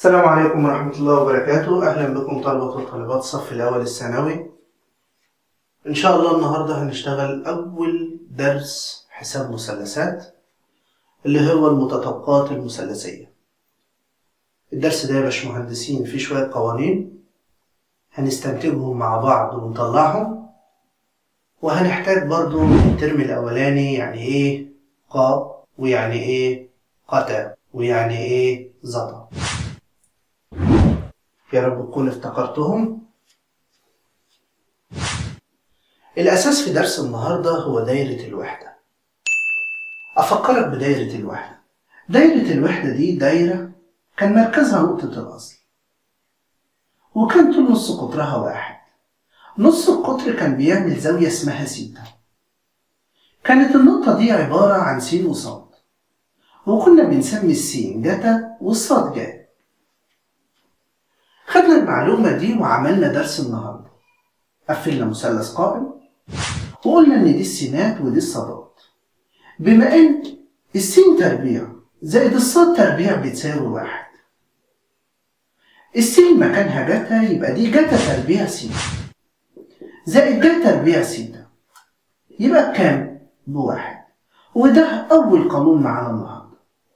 السلام عليكم ورحمة الله وبركاته أهلا بكم طلبة وطالبات الصف الأول الثانوي إن شاء الله النهاردة هنشتغل أول درس حساب مثلثات اللي هو المتطابقات المثلثية الدرس ده يا باشمهندسين فيه شوية قوانين هنستنتجهم مع بعض ونطلعهم وهنحتاج برضو الترم الأولاني يعني إيه قا ويعني إيه قتا ويعني إيه زطا يا رب تكون افتكرتهم الأساس في درس النهاردة هو دايرة الوحدة أفكرك بدايرة الوحدة دايرة الوحدة دي دايرة كان مركزها نقطة الأصل وكان طول نص قطرها واحد نص القطر كان بيعمل زاوية اسمها سيتا كانت النقطة دي عبارة عن س وصاد وكنا بنسمي السين جتا والصاد جا خدنا المعلومة دي وعملنا درس النهاردة قفلنا مثلث قائم وقلنا إن دي السينات ودي الصادات بما إن السين تربيع زائد الصاد تربيع بتساوي واحد السين مكانها جتا يبقى دي جتا تربيع سيتا زائد جتا تربيع سيتا يبقى بكام؟ بواحد وده أول قانون معانا النهاردة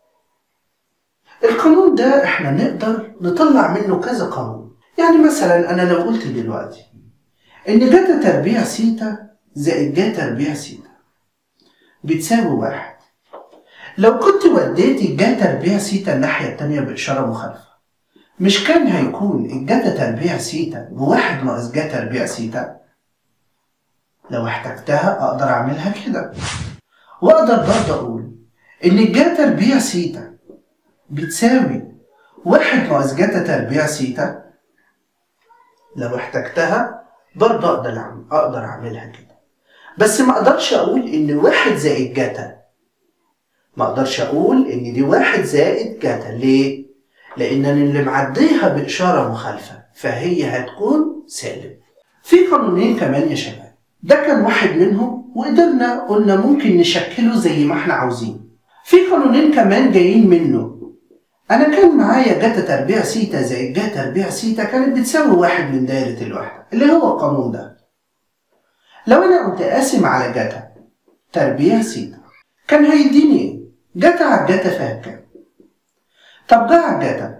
القانون ده احنا نقدر نطلع منه كذا قانون يعني مثلا انا لو قلت دلوقتي ان جتا تربيع سيتا زائد جا تربيع سيتا بتساوي واحد لو كنت وديت الجا تربيع سيتا الناحية التانية بإشارة مخالفة مش كان هيكون الجتا تربيع سيتا بواحد ناقص جا تربيع سيتا لو احتجتها اقدر اعملها كده واقدر برضه اقول ان الجا تربيع سيتا بتساوي واحد ناقص جتا تربيع سيتا لو احتجتها برضه اقدر أعمل اقدر اعملها كده بس ما اقدرش اقول ان واحد زائد جتا ما اقدرش اقول ان دي واحد زائد جتا ليه؟ لان انا اللي معديها باشاره مخالفه فهي هتكون سالب في قانونين كمان يا شباب ده كان واحد منهم وقدرنا قلنا ممكن نشكله زي ما احنا عاوزين في قانونين كمان جايين منه أنا كان معايا جتا تربيع سيتا زائد جا تربيع سيتا كانت بتساوي واحد من دايرة الوحدة اللي هو القانون ده لو أنا قلت قاسم على جتا تربيع سيتا كان هيديني إيه؟ جتا على الجتا فيها كام؟ طب جا على الجتا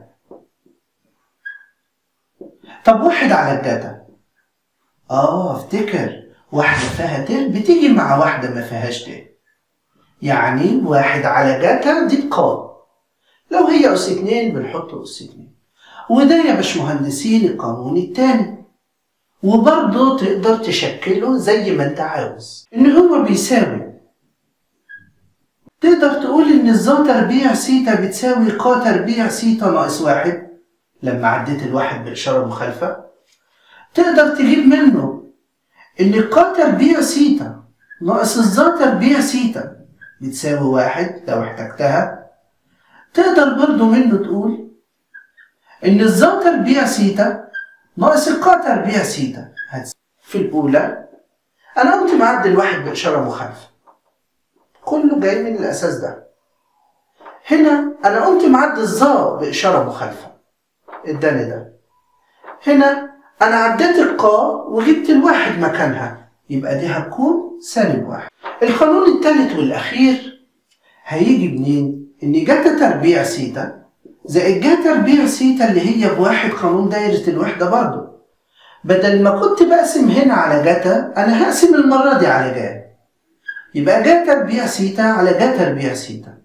طب واحد على الجتا آه افتكر واحدة فيها ت بتيجي مع واحدة ما فيهاش ت يعني واحد على جتا دي بقاء لو هي أس اتنين بنحط أس اتنين وده يا باشمهندسين القانون التاني وبرضه تقدر تشكله زي ما انت عاوز ان هو بيساوي تقدر تقول ان الظا تربيع سيتا بتساوي قا تربيع سيتا ناقص واحد لما عديت الواحد بإشارة مخالفة تقدر تجيب منه ان قا تربيع سيتا ناقص الظا تربيع سيتا بتساوي واحد لو احتجتها تقدر برضو منه تقول إن الظا تربيع سيتا ناقص القا تربيع سيتا في الأولى أنا قمت معدل واحد بإشارة مخالفة كله جاي من الأساس ده هنا أنا قمت معدل الظا بإشارة مخالفة اداني ده هنا أنا عديت القا وجبت الواحد مكانها يبقى دي هتكون سالب واحد القانون الثالث والأخير هيجي منين؟ ان جتا تربيع سيتا زائد جا تربيع سيتا اللي هي بواحد قانون دايرة الوحدة برضو بدل ما كنت بقسم هنا على جتا أنا هقسم المرة دي على جا يبقى جا تربيع سيتا على جا تربيع سيتا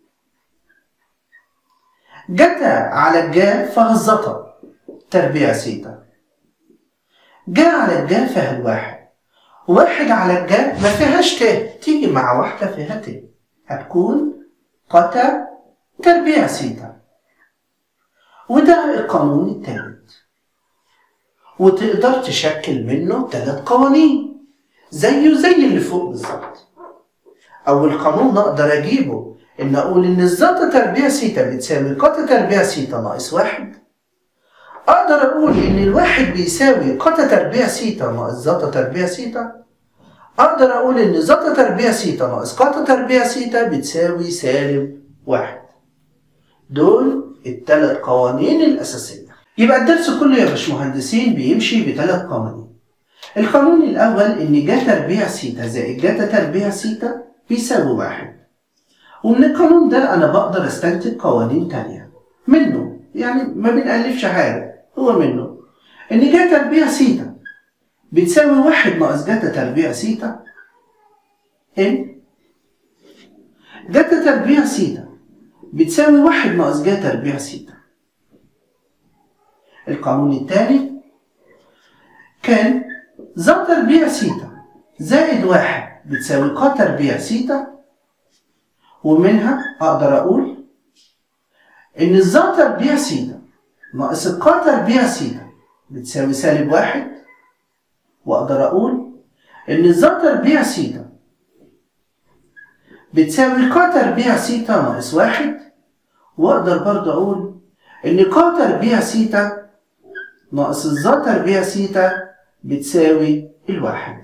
جتا على الجا فيها الزتا تربيع سيتا جا على الجا فيها الواحد واحد على الجا ما فيهاش ت تيجي مع واحدة فيها ت هتكون قتا تربيع سيتا وده القانون الثالث وتقدر تشكل منه ثلاث قوانين زيه زي اللي فوق بالظبط أول قانون أقدر أجيبه إن أقول إن الزتا تربيع سيتا بتساوي قتا تربيع سيتا ناقص واحد أقدر أقول إن الواحد بيساوي قتا تربيع سيتا ناقص زتا تربيع سيتا أقدر أقول إن زتا تربيع سيتا ناقص قتا تربيع سيتا بتساوي سالب واحد دول الثلاث قوانين الأساسية يبقى الدرس كله يا باشمهندسين بيمشي بثلاث قوانين القانون الأول إن جا تربيع سيتا زائد جاتا تربيع سيتا بيساوي واحد ومن القانون ده أنا بقدر أستنتج قوانين تانية منه يعني ما بنألفش حاجة هو منه إن جا تربيع سيتا بتساوي واحد ناقص جاتا تربيع سيتا إن جاتا تربيع سيتا بتساوي واحد ناقص جا تربيع سيتا القانون التالي كان ذا تربيع سيتا زائد واحد بتساوي ق تربيع سيتا ومنها أقدر أقول إن الذا تربيع سيتا ناقص الق تربيع سيتا بتساوي سالب واحد وأقدر أقول إن الذا تربيع سيتا بتساوي ق تربيع سيتا ناقص واحد وأقدر برضه أقول إن ق تربيع سيتا ناقص الذا تربيع سيتا بتساوي الواحد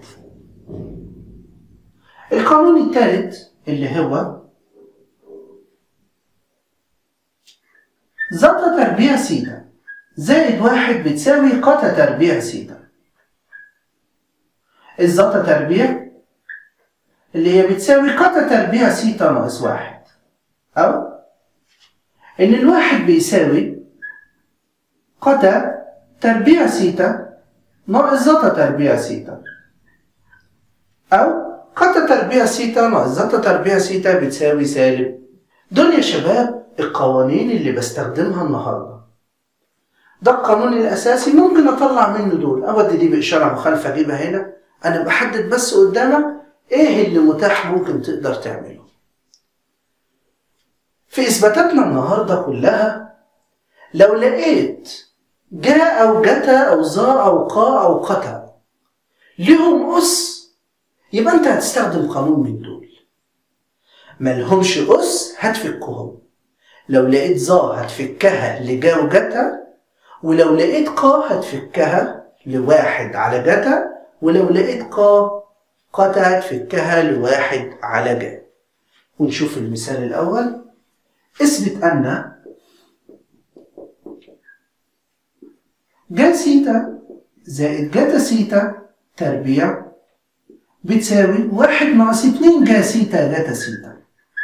القانون الثالث اللي هو زتا تربيع سيتا زائد واحد بتساوي قتا تربيع سيتا الزتا تربيع اللي هي بتساوي قتا تربيع سيتا ناقص واحد أو إن الواحد بيساوي قتا تربيع سيتا ناقص زتا تربيع سيتا أو قتا تربيع سيتا ناقص زتا تربيع سيتا بتساوي سالب دول يا شباب القوانين اللي بستخدمها النهاردة ده القانون الأساسي ممكن أطلع منه دول أودي دي بإشارة مخالفة أجيبها هنا أنا بحدد بس قدامك إيه اللي متاح ممكن تقدر تعمله في إثباتاتنا النهاردة كلها لو لقيت جاء أو جتا أو ظا أو قا أو قتا لهم أس يبقى أنت هتستخدم قانون من دول ملهمش أس هتفكهم لو لقيت ظا هتفكها لجا وجتا ولو لقيت قا هتفكها لواحد على جتا ولو لقيت قا قتا هتفكها لواحد على جا ونشوف المثال الأول اثبت أن جا سيتا زائد جاتا سيتا تربيع بتساوي واحد ناقص اتنين جا سيتا جاتا سيتا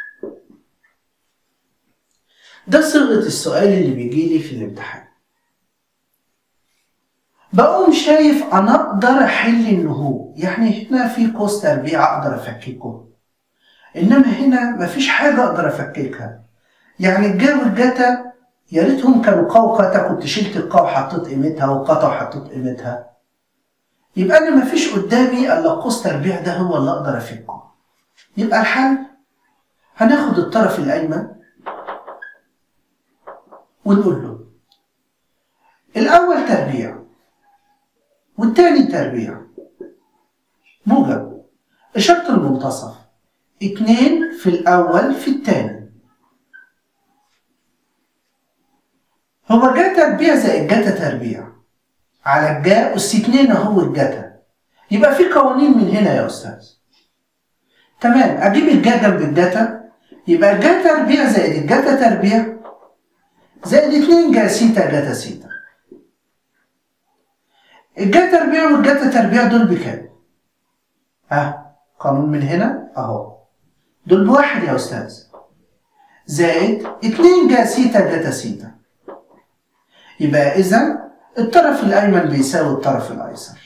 ده صيغة السؤال اللي بيجيلي في الامتحان بقوم شايف انا اقدر احل النهوض يعني هنا في قوس تربيع اقدر افككه انما هنا مفيش حاجة اقدر افككها يعني الجا والجتا يا ريتهم كانوا قا وقتا كنت شلت القا وحطيت قيمتها وقتا وحطيت قيمتها يبقى انا مفيش قدامي الا قوس تربيع ده هو اللي اقدر افكه يبقى الحل هناخد الطرف الايمن ونقول له الأول تربيع والتاني تربيع موجب إشارة المنتصف اتنين في الأول في التاني هو جا تربيع زائد جاتا تربيع على الجاء أس اتنين أهو الجاتا يبقى في قوانين من هنا يا أستاذ تمام أجيب الجا جنب الجاتا يبقى الجا تربيع زائد الجاتا تربيع زائد اتنين جا سيتا جاتا سيتا الجا تربيع والجاتا تربيع دول بكام؟ ها قانون من هنا اهو دول بواحد يا استاذ زائد اتنين جا سيتا جاتا سيتا يبقى اذا الطرف الايمن بيساوي الطرف الايسر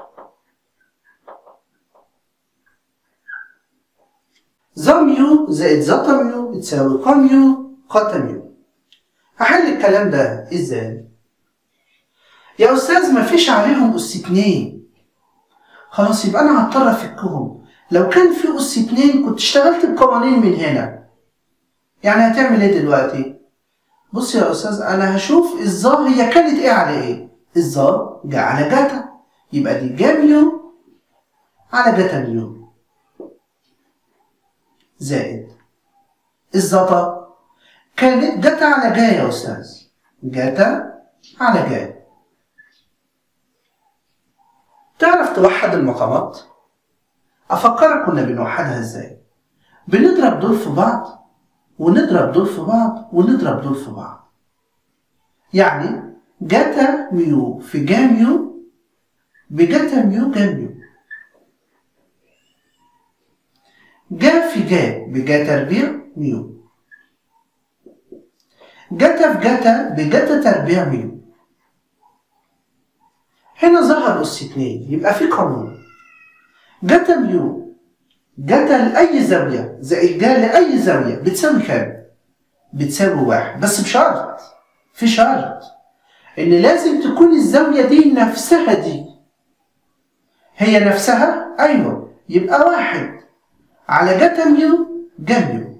ظا ميو زائد زتا ميو بتساوي قا ميو قتا ميو هحل الكلام ده ازاي؟ يا استاذ ما فيش عليهم اس اتنين خلاص يبقى انا هضطر افكهم لو كان في اس اتنين كنت اشتغلت بقوانين من هنا يعني هتعمل ايه دلوقتي؟ بص يا استاذ انا هشوف الظا هي كانت ايه على ايه؟ الظا جا على جاتا يبقى دي جا ميو على جاتا ميو زائد الزتا كانت جاتا على جا يا أستاذ جاتا على جا تعرف توحد المقامات؟ أفكرك كنا بنوحدها إزاي؟ بنضرب دول في بعض ونضرب دول في بعض ونضرب دول في بعض يعني جاتا ميو في جا ميو بجاتا ميو جا ميو جا في جا بجا تربيع ميو جاتا في جاتا بجاتا تربيع ميو هنا ظهر أس اتنين يبقى في قانون جاتا ميو جاتا لأي زاوية زائد جا لأي زاوية بتساوي كام؟ بتساوي واحد بس بشرط في شرط إن لازم تكون الزاوية دي نفسها دي هي نفسها أيوه يبقى واحد على جاتا ميو جا ميو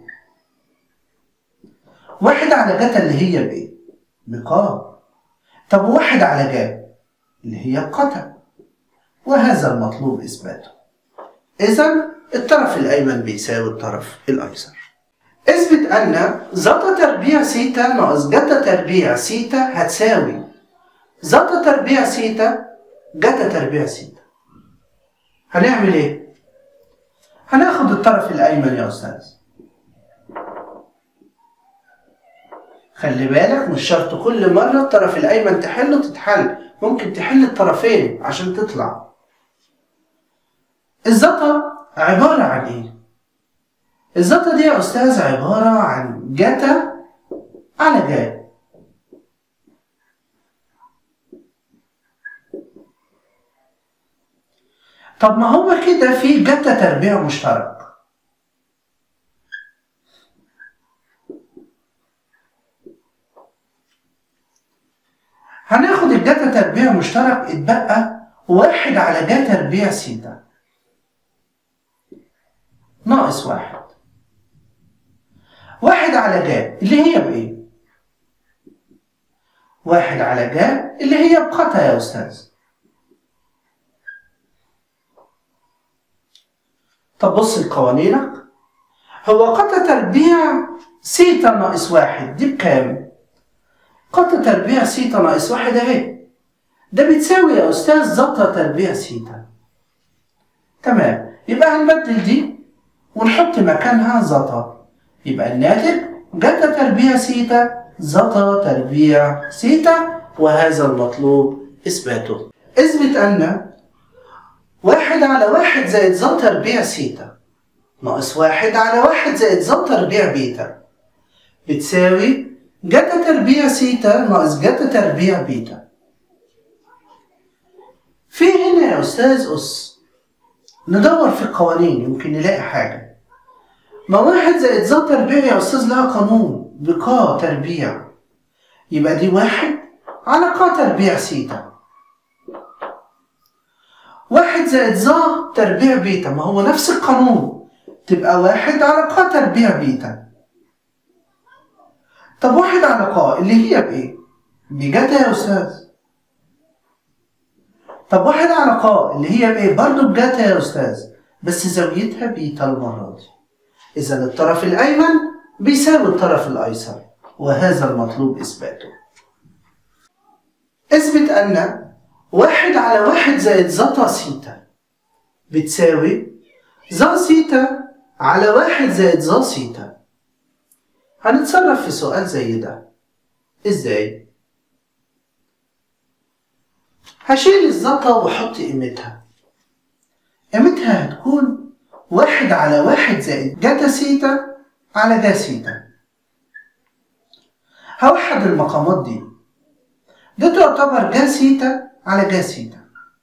واحد على جاتا اللي هي بإيه؟ بقا طب واحد على جا اللي هي قتا وهذا المطلوب إثباته إذا الطرف الأيمن بيساوي الطرف الأيسر اثبت أن زتا تربيع سيتا ناقص جتا تربيع سيتا هتساوي زتا تربيع سيتا جتا تربيع سيتا هنعمل ايه؟ هناخد الطرف الأيمن يا أستاذ خلي بالك مش شرط كل مرة الطرف الأيمن تحله تتحل ممكن تحل الطرفين عشان تطلع الزتا عبارة عن ايه؟ الزتا دي يا أستاذ عبارة عن جتا على جا طب ما هو كده في جتا تربيع مشترك هناخد الجتا تربيع مشترك اتبقى واحد على جا تربيع سيتا ناقص واحد واحد على جا اللي هي بإيه؟ واحد على جا اللي هي بقتا يا أستاذ طب بص لقوانينك هو قتا تربيع سيتا ناقص واحد دي بكام؟ قتا تربيع سيتا ناقص واحد اهي ده بتساوي يا أستاذ زتا تربيع سيتا تمام يبقى هنبدل دي ونحط مكانها زتا يبقى الناتج جتا تربيع سيتا زتا تربيع سيتا وهذا المطلوب إثباته اثبت أن واحد على واحد زائد زا تربيع سيتا ناقص واحد على واحد زائد زا تربيع بيتا بتساوي جتا تربيع سيتا ناقص جتا تربيع بيتا في هنا يا أستاذ أس ندور في القوانين يمكن نلاقي حاجة ما واحد زائد زا تربيع يا أستاذ لها قانون بقا تربيع يبقى دي واحد على قا تربيع سيتا واحد زائد زا تربيع بيتا ما هو نفس القانون تبقى واحد على قا تربيع بيتا طب واحد على قا اللي هي بإيه؟ بجتا يا أستاذ طب واحد على قا اللي هي بإيه؟ برضه بجتا يا أستاذ بس زاويتها بيتا المرة دي إذا الطرف الأيمن بيساوي الطرف الأيسر وهذا المطلوب إثباته اثبت أن واحد على واحد زائد زتا سيتا بتساوي زا سيتا على واحد زائد زا سيتا هنتصرف في سؤال زي ده ازاي؟ هشيل الزتا واحط قيمتها قيمتها هتكون واحد على واحد زائد جتا سيتا على جا سيتا هوحد المقامات دي ده تعتبر جا سيتا على جا سيتا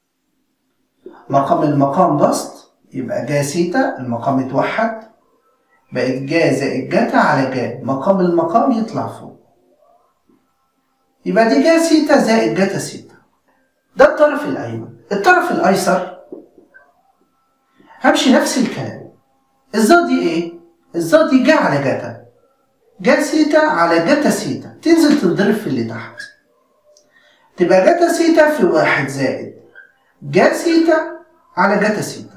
مقام المقام بسط يبقى جا سيتا المقام اتوحد بقت جا زائد جتا على جا مقام المقام يطلع فوق يبقى دي جا سيتا زائد جتا سيتا ده الطرف الأيمن الطرف الأيسر همشي نفس الكلام الزا دي ايه؟ الزا دي جا على جتا جا سيتا على جتا سيتا تنزل تتضرب في اللي تحت تبقى جتا سيتا في واحد زائد جا سيتا على جتا سيتا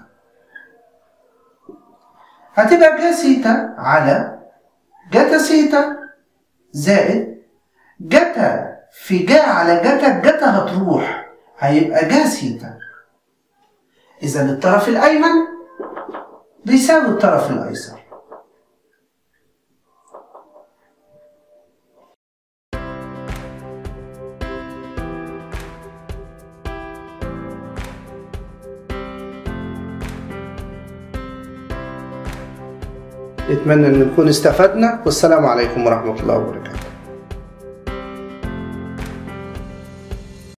هتبقى جا سيتا على جتا سيتا زائد جتا في جا على جتا جتا هتروح هيبقى جا سيتا إذا الطرف الأيمن بيساوي الطرف الأيسر اتمنى ان نكون استفدنا والسلام عليكم ورحمه الله وبركاته